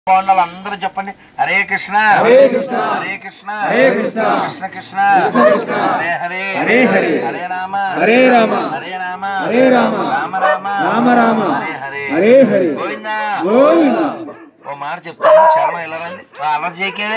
బాగుండాలి అందరూ చెప్పండి హరే కృష్ణ హరే కృష్ణ. హరే కృష్ణ హరే కృష్ణ. కృష్ణ కృష్ణ కృష్ణ కృష్ణ. హరే హరే హరే హరే. హరే రామ హరే రామ. హరే రామ హరే రామ. రామ రామ రామ రామ. హరే హరే హరే హరే. గోవిందా గోవిందా. ఓ మాట చెప్తాను చరణం ఇలా రండి ఆ, అలా చేయకే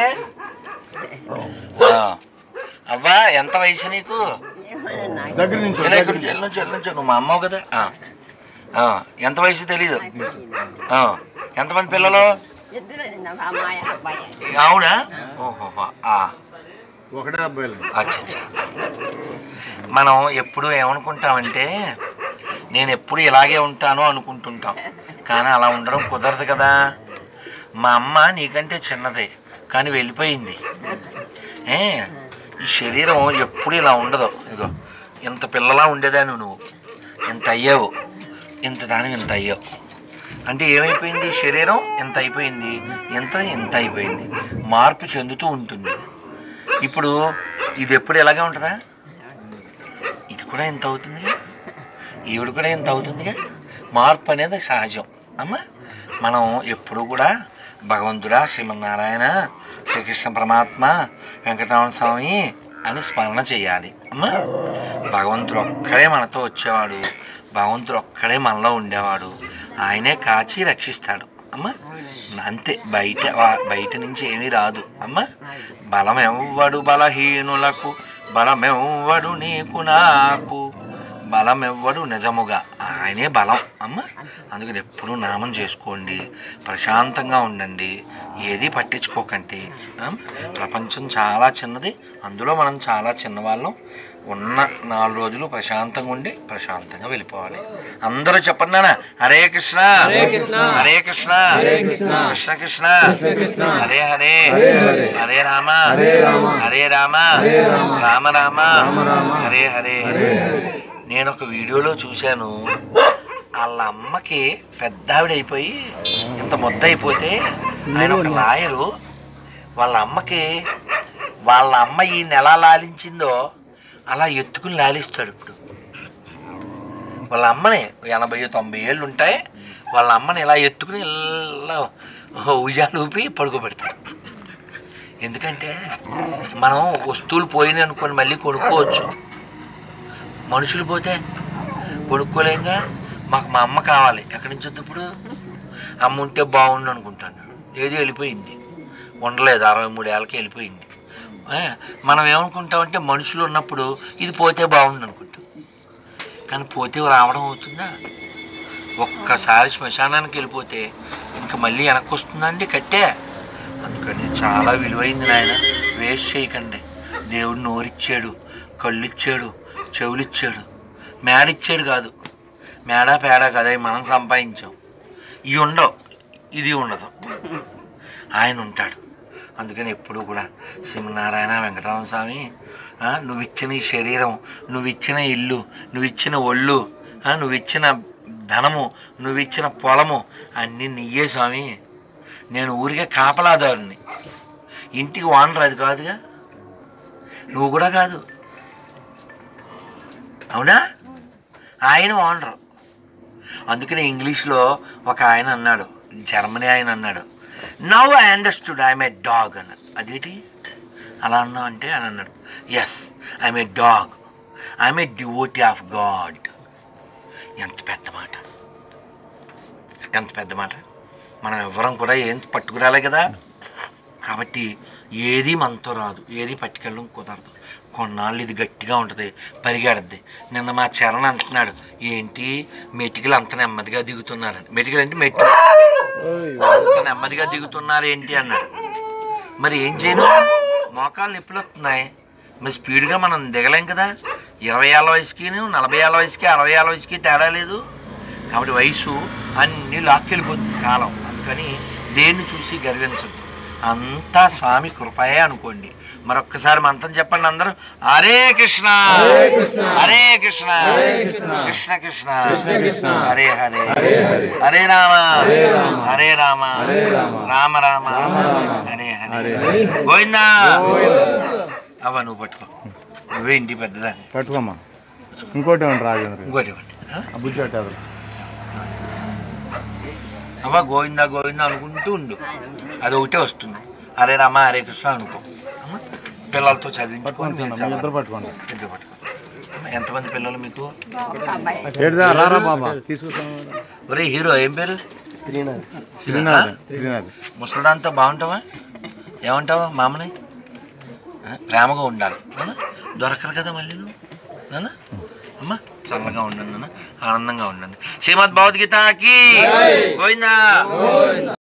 ఆ. అవ్వా ఎంత వయసు నీకు దగ్గర నుంచి ఇలా ఇక్కడ చెల్లు నుంచి చెల్లు నుంచి నువ్వు మా అమ్మవు కదా ఆ. ఆ, ఎంత వయసు తెలీదు ఆ, ఎంతమంది పిల్లలు అమ్మాయి అబ్బాయి అవునా ఓహోహో ఆ. ఒకటే అబ్బాయిలు అచ్చా అచ్చా. మనం ఎప్పుడు ఏమనుకుంటామంటే నేను ఎప్పుడు ఇలాగే ఉంటాను అనుకుంటుంటాం కానీ అలా ఉండడం కుదరదు కదా మా అమ్మ నీకంటే చిన్నదే కానీ వెళ్ళిపోయింది ఏ ఈ శరీరం ఎప్పుడు ఇలా ఉండదు ఇగో ఇంత పిల్లలా ఉండేదాన్ని నువ్వు ఇంత అయ్యావు ఇంత దాని ఇంత అయ్యావు అంటే ఏమైపోయింది ఈ శరీరం ఎంత అయిపోయింది ఎంత ఎంత అయిపోయింది మార్పు చెందుతూ ఉంటుంది ఇప్పుడు ఇది ఎప్పుడు ఎలాగే ఉంటుందా ఇది కూడా ఎంత అవుతుందిగా ఈవిడ కూడా ఎంత అవుతుందిగా మార్పు అనేది సహజం అమ్మ మనం ఎప్పుడు కూడా భగవంతుడా శ్రీమన్నారాయణ శ్రీకృష్ణ పరమాత్మ వెంకటరమణ స్వామి అని స్మరణ చేయాలి అమ్మ భగవంతుడు ఒక్కడే మనతో వచ్చేవాడు భగవంతుడు ఒక్కడే మనలో ఉండేవాడు ఆయనే కాచి రక్షిస్తాడు అమ్మ అంతే బయట వా- బయట నుంచి ఏమీ రాదు అమ్మ బలమెవ్వడు బలహీనులకు బలమెవ్వడు నీకు నాకు బలమెవ్వడు నిజముగా ఆయనే బలం అమ్మ అందుకని ఎప్పుడూ నామం చేసుకోండి ప్రశాంతంగా ఉండండి ఏది పట్టించుకోకండి అమ్మ? ప్రపంచం చాలా చిన్నది అందులో మనం చాలా చిన్నవాళ్ళం ఉన్న నాలుగు రోజులు ప్రశాంతంగా ఉండి ప్రశాంతంగా వెళ్ళిపోవాలి అందరూ చెప్పండి నాన్న హరే కృష్ణ హరే కృష్ణ. హరే కృష్ణ హరే కృష్ణ. కృష్ణ కృష్ణ కృష్ణ కృష్ణ. హరే హరే హరే హరే. హరే రామ హరే రామ. హరే రామ హరే రామ. రామ రామ రామ రామ. హరే హరే హరే హరే. నేను ఒక వీడియోలో చూశాను వాళ్ళ అమ్మకి పెద్ద ఆవిడ అయిపోయి ఇంత ముద్ద అయిపోతే ఆయన ఒక లాయరు వాళ్ళ అమ్మకి వాళ్ళ అమ్మ ఈయన ఎలా లాలించిందో అలా ఎత్తుకుని లాలిస్తాడు ఇప్పుడు వాళ్ళ అమ్మని ఎనభై తొంభై ఏళ్ళు ఉంటాయి వాళ్ళ అమ్మని ఇలా ఎత్తుకుని ఇలా ఉయ్యాలు ఊపి పడుకోబెడతాడు ఎందుకంటే మనం వస్తువులు పోయినాయి అనుకోని మళ్ళీ కొనుక్కోవచ్చు మనుషులు పోతే కొనుక్కోలేంగా మాకు మా అమ్మ కావాలి ఎక్కడి నుంచి వద్దు ఇప్పుడు అమ్మ ఉంటే బాగుండు అనుకుంటాను ఏది వెళ్ళిపోయింది ఉండలేదు అరవై మూడు ఏళ్ళకి వెళ్ళిపోయింది ఏ, మనం ఏమనుకుంటామంటే మనుషులు ఉన్నప్పుడు ఇది పోతే బాగుండు అనుకుంటాం కానీ పోతే రావడం అవుతుందా ఒక్కసారి శ్మశానానికి వెళ్ళిపోతే ఇంకా మళ్ళీ వెనక్కి వస్తుందండి కట్టే అందుకని చాలా విలువైంది నాయన వేస్ట్ చేయకండి దేవుడు నోరిచ్చాడు కళ్ళు ఇచ్చాడు చెవులు ఇచ్చాడు మేడ ఇచ్చాడు కాదు మేడ పేడ కదా ఇవి మనం సంపాదించాం ఇవి ఉండవు ఇది ఉండదు ఆయన ఉంటాడు అందుకని ఎప్పుడు కూడా శ్రీమన్నారాయణ వెంకటరమణ స్వామి ఆ, నువ్వు ఇచ్చిన ఈ శరీరం నువ్వు ఇచ్చిన ఇల్లు నువ్వు ఇచ్చిన ఒళ్ళు ఆ, నువ్వు ఇచ్చిన ధనము నువ్వు ఇచ్చిన పొలము అన్నీ నీయే స్వామి నేను ఊరికే కాపలాదారుని ఇంటికి ఓనర్ అది కాదుగా నువ్వు కూడా కాదు అవునా ఆయన ఓనరు అందుకనే ఇంగ్లీష్లో ఒక ఆయన అన్నాడు జర్మనీ ఆయన అన్నాడు now I understood I'm a dog అన్నాడు అదేంటి అలా అన్నావు అంటే అని అన్నాడు yes I'm a dog I'm a devotee of God ఎంత పెద్ద మాట ఎంత పెద్ద మాట మనం ఎవ్వరం కూడా ఏం పట్టుకురాలే కదా కాబట్టి ఏది మనతో రాదు ఏది పట్టుకెళ్ళడం కుదరదు కొన్నాళ్ళు ఇది గట్టిగా ఉంటుంది పరిగెడద్ది నిన్న మా చరణ్ అంటున్నాడు ఏంటి మెటికలు అంత నెమ్మదిగా దిగుతున్నారని మెటికలు అంటే మెట్టు అంత నెమ్మదిగా దిగుతున్నారు ఏంటి అన్నాడు మరి ఏం చేయను మోకాలు నొప్పులు వస్తున్నాయి మరి స్పీడ్గా మనం దిగలేం కదా ఇరవై ఏళ్ళ వయసుకి నలభై ఏళ్ళ వయసుకి అరవై ఏళ్ళ వయసుకి తేడా లేదు కాబట్టి వయసు అన్ని లాక్కెళ్ళిపోతుంది కాలం అందుకని దేన్ని చూసి గర్వించద్దు అంతా స్వామి కృపయే అనుకోండి మరొక్కసారి మంత్రం చెప్పండి అందరూ హరే కృష్ణ హరే కృష్ణ. హరే కృష్ణ హరే కృష్ణ. కృష్ణ కృష్ణ కృష్ణ కృష్ణ. హరే హరే హరే హరే. హరే రామ హరే రామ. హరే రామ హరే రామ. రామ రామ రామ రామ. హరే హరే హరే హరే. గోవిందా గోవిందా. అవ్వ నువ్వు పట్టుకో నువ్వే ఇంటి పెద్దదాన్ని పట్టుకోమ్మా ఇంకోటి ఇవ్వండి రాజేంద్ర ఇంకోటి ఇవ్వండి ఆ? ఆ బుజ్జి అట్టాదు అవ్వ గోవిందా గోవిందా అనుకుంటూ ఉండు అది ఒకటే వస్తుంది హరే రామ హరే కృష్ణ అనుకో అమ్మ, పిల్లలతో చదివించుకొని మీరు మీ ఇద్దరు చదవాలి. పట్టుకోండి ఇద్దరు పట్టుకో. అమ్మ, ఎంతమంది పిల్లలు మీకు ఒక అబ్బాయి ఏడుదా రారా బాబా తీసుకుంటాం ఒరే హీరో ఏం పేరు త్రినాథ్ త్రినాథ్ ముసలిదాంతో బాగుంటావా ఏమంటావా మామని ఆ, ప్రేమగా ఉండాలి అవునా? దొరకరు కదా మళ్ళీ నువ్వు అవునా? అమ్మా చల్లగా ఉండండి నాన్న. ఆనందంగా ఉండండి శ్రీమద్ భగవద్గీతకి గోవిందా